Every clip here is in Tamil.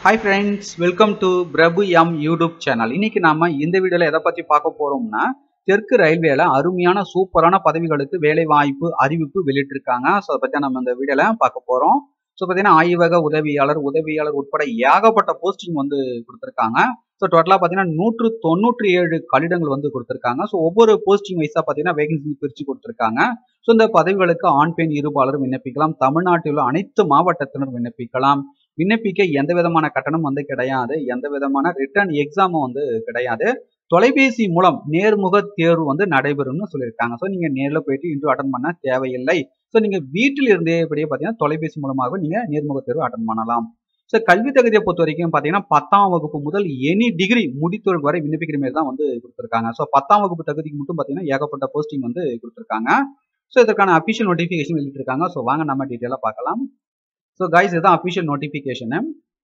hi friends welcome to Prabhu M YouTube channel இன்னைக்கு நாம இந்த வீடியோல எதை பத்தி பார்க்க போறோம்னா தெற்கு ரயில்வேல அருமையான சூப்பரான பதவிகளுக்கு வேலை வாய்ப்பு அறிவிப்பு வெளியிட்டிருக்காங்க ஸோ அதை பத்தி நம்ம இந்த வீடியோல பார்க்க போறோம் ஸோ பார்த்தீங்கன்னா ஆய்வக உதவியாளர் உதவியாளர் உட்பட ஏகப்பட்ட போஸ்டிங் வந்து கொடுத்துருக்காங்க ஸோ டோட்டலாக பார்த்தீங்கன்னா நூற்று தொண்ணூற்றி ஏழு கடிதங்கள் வந்து கொடுத்துருக்காங்க ஸோ ஒவ்வொரு போஸ்டிங் வைஸாக பார்த்தீங்கன்னா வேகன்சி பிரித்து கொடுத்துருக்காங்க ஸோ இந்த பதவிகளுக்கு ஆண் பெண் இருபாலரும் விண்ணப்பிக்கலாம் தமிழ்நாட்டில் உள்ள அனைத்து மாவட்டத்தினர் விண்ணப்பிக்கலாம் விண்ணப்பிக்க எந்த விதமான கட்டணம் வந்து கிடையாது எந்த விதமான ரிட்டர்ன் எக்ஸாமும் வந்து கிடையாது தொலைபேசி மூலம் நேர்முக தேர்வு வந்து நடைபெறும்னு சொல்லியிருக்காங்க ஸோ நீங்கள் நேரில் போயிட்டு இன்ட்ரூ அட்டன் பண்ண தேவையில்லை ஸோ நீங்கள் வீட்டில் இருந்தே இப்படியே பார்த்தீங்கன்னா தொலைபேசி மூலமாக நீங்கள் நேர்முக தேர்வு அட்டன் பண்ணலாம் ஸோ கல்வி தகுதியை பொறுத்த வரைக்கும் பார்த்தீங்கன்னா பத்தாம் வகுப்பு முதல் எனி டிகிரி முடித்தோர் வரை விண்ணப்பிக்கிற மாதிரி தான் வந்து கொடுத்துருக்காங்க ஸோ பத்தாம் வகுப்பு தகுதிக்கு மட்டும் பார்த்தீங்கன்னா ஏகப்பட்ட போஸ்டிங் வந்து கொடுத்துருக்காங்க ஸோ இதற்கான அஃபிஷியல் நோட்டிஃபிகேஷன் வெளியிட்டிருக்காங்க ஸோ வாங்க நம்ம டீட்டெயிலாக பார்க்கலாம் ஸோ கைஸ் இதுதான் அஃபிஷியல் நோட்டிஃபிகேஷனு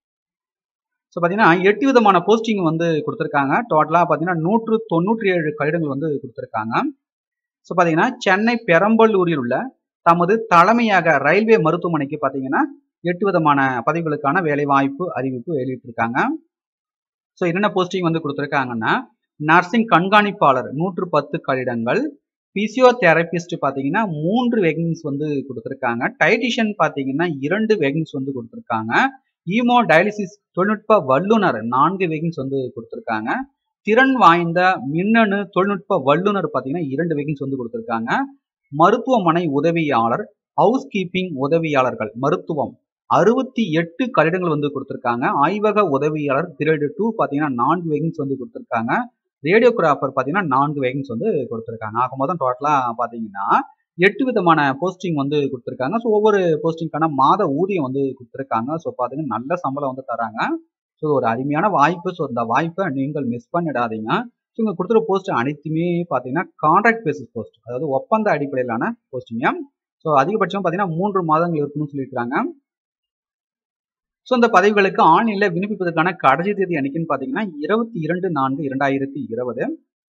ஸோ பார்த்தீங்கன்னா எட்டு விதமான போஸ்டிங் வந்து கொடுத்துருக்காங்க டோட்டலாக பார்த்தீங்கன்னா நூற்று தொண்ணூற்றி ஏழு கடிதங்கள் வந்து கொடுத்துருக்காங்க ஸோ பார்த்தீங்கன்னா சென்னை பெரம்பலூரில் உள்ள தமது தலைமையாக ரயில்வே மருத்துவமனைக்கு பார்த்தீங்கன்னா எட்டு விதமான பதவிகளுக்கான வேலை வாய்ப்பு அறிவிப்பு வெளியிட்டிருக்காங்க ஸோ என்னென்ன போஸ்டிங் வந்து கொடுத்துருக்காங்கன்னா நர்சிங் கண்காணிப்பாளர் நூற்று பத்து கடிதங்கள் பிசியோதெரபிஸ்ட் பார்த்தீங்கன்னா மூன்று வேகன்ஸ் வந்து கொடுத்துருக்காங்க டைட்டிஷியன் பார்த்தீங்கன்னா இரண்டு வேகன்ஸ் வந்து கொடுத்துருக்காங்க ஈமோ டயாலிசிஸ் தொழில்நுட்ப வல்லுநர் நான்கு வேகன்ஸ் வந்து கொடுத்துருக்காங்க திறன் வாய்ந்த மின்னணு தொழில்நுட்ப வல்லுநர் பார்த்தீங்கன்னா இரண்டு வேகன்ஸ் வந்து கொடுத்துருக்காங்க மருத்துவமனை உதவியாளர் ஹவுஸ் கீப்பிங் உதவியாளர்கள் மருத்துவம் அறுபத்தி எட்டு கட்டிடங்கள் வந்து கொடுத்துருக்காங்க ஆய்வக உதவியாளர் கிரேடு டூ பார்த்தீங்கன்னா நான்கு வேகன்ஸ் வந்து கொடுத்துருக்காங்க ரேடியோகிராஃபர் பார்த்தீங்கன்னா நான்கு வேகன்ஸ் வந்து கொடுத்துருக்காங்க ஆக மொத்தம் டோட்டலாக பார்த்தீங்கன்னா எட்டு விதமான போஸ்டிங் வந்து கொடுத்துருக்காங்க ஸோ ஒவ்வொரு போஸ்டிங்கான மாத ஊதியம் வந்து கொடுத்துருக்காங்க ஸோ பார்த்தீங்கன்னா நல்ல சம்பளம் வந்து தராங்க ஸோ ஒரு அருமையான வாய்ப்பு ஸோ இந்த வாய்ப்பை நீங்கள் மிஸ் பண்ணிடாதீங்க ஸோ இங்கே கொடுத்துருக்க போஸ்ட் அனைத்துமே பார்த்தீங்கன்னா கான்ட்ராக்ட் பேசிஸ் போஸ்ட் அதாவது ஒப்பந்த அடிப்படையிலான போஸ்டிங்க ஸோ அதிகபட்சம் பார்த்தீங்கன்னா மூன்று மாதங்கள் இருக்கணும்னு சொல்லியிருக்காங்க ஸோ இந்த பதவிகளுக்கு ஆன்லைனில் விண்ணப்பிப்பதற்கான கடைசி தேதி அன்னைக்குன்னு பார்த்தீங்கன்னா இருபத்தி இரண்டு நான்கு இரண்டாயிரத்தி இருபது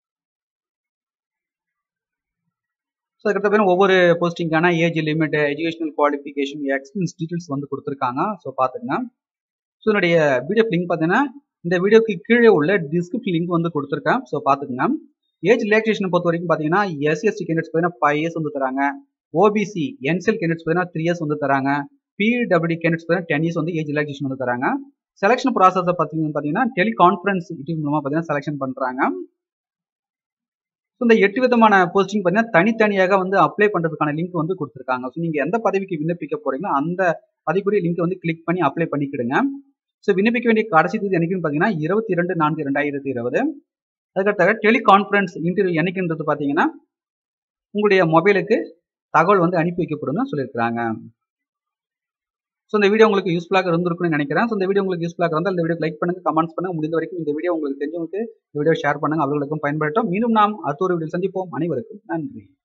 ஸோ அதுக்கடுத்த ஒவ்வொரு போஸ்டிங்கான age limit educational qualification experience details வந்து கொடுத்துருக்காங்க ஸோ பார்த்துங்க ஸோ என்னுடைய பிடிஎஃப் லிங்க் பார்த்தீங்கன்னா இந்த வீடியோக்கு கீழே உள்ள டிஸ்கிரிப்ஷன் லிங்க் வந்து கொடுத்துருக்கேன் ஸோ பார்த்துக்குங்க ஏஜ் ரிலாக்ஸேஷன் பொறுத்த வரைக்கும் பார்த்தீங்கன்னா எஸ்சிஎஸ்டி கேண்டிடேட்ஸ் பார்த்தீங்கன்னா ஃபைவ் இயர்ஸ் வந்து தராங்க ஓபிசி என்சிஎல் கேண்டிடேட்ஸ் பார்த்தீங்கன்னா த்ரீ இயர்ஸ் வந்து தராங்க பிடபிள்யூ கேண்டிடேட்ஸ் பார்த்தீங்கன்னா டென் இயர்ஸ் வந்து ஏஜ் ரிலாக்ஸேஷன் வந்து தராங்க செலக்ஷன் ப்ராசஸை பார்த்தீங்கன்னா பார்த்தீங்கன்னா டெலிகான்ஃபரன்ஸ் மீட்டிங் மூலமாக பார்த்தீங்கன்னா செலக்ஷன் பண்ணுறாங்க ஸோ இந்த எட்டு விதமான போஸ்டிங் பார்த்தீங்கன்னா தனித்தனியாக வந்து அப்ளை பண்ணுறதுக்கான லிங்க் வந்து கொடுத்துருக்காங்க ஸோ நீங்கள் எந்த பதவிக்கு விண்ணப்பிக்க போறீங்களோ அந்த பதவிக்குரிய லிங்க் வந்து கிளிக் பண்ணி அப்ளை பண்ணிக்கிடுங்க ஸோ விண்ணப்பிக்க வேண்டிய கடைசி தேதி என்னைக்குன்னு பார்த்தீங்கன்னா இருபத்தி இரண்டு நான்கு ரெண்டாயிரத்தி இருபது அதுக்கடுத்தாக டெலிகான்ஃபரன்ஸ் இன்டர்வியூ என்னைக்குன்றது பார்த்தீங்கன்னா உங்களுடைய மொபைலுக்கு தகவல் வந்து அனுப்பி வைக்கப்படும்னு சொல்லியிருக்கிறாங்க ஸோ இந்த வீடியோ உங்களுக்கு யூஸ்ஃபுல்லாக இருந்திருக்குன்னு நினைக்கிறேன் ஸோ இந்த வீடியோ உங்களுக்கு யூஸ்ஃபுல்லாக இருந்தால் இந்த வீடியோ லைக் பண்ணுங்க கமெண்ட்ஸ் பண்ணுங்க முடிந்த வரைக்கும் இந்த வீடியோ உங்களுக்கு தெரிஞ்சவங்களுக்கு இந்த வீடியோ ஷேர் பண்ணுங்க அவர்களுக்கும் பயன்படுத்தும் மீண்டும் நாம் அடுத்த ஒரு வீடியோ சந்திப்போம் அனைவருக்கும் நன்றி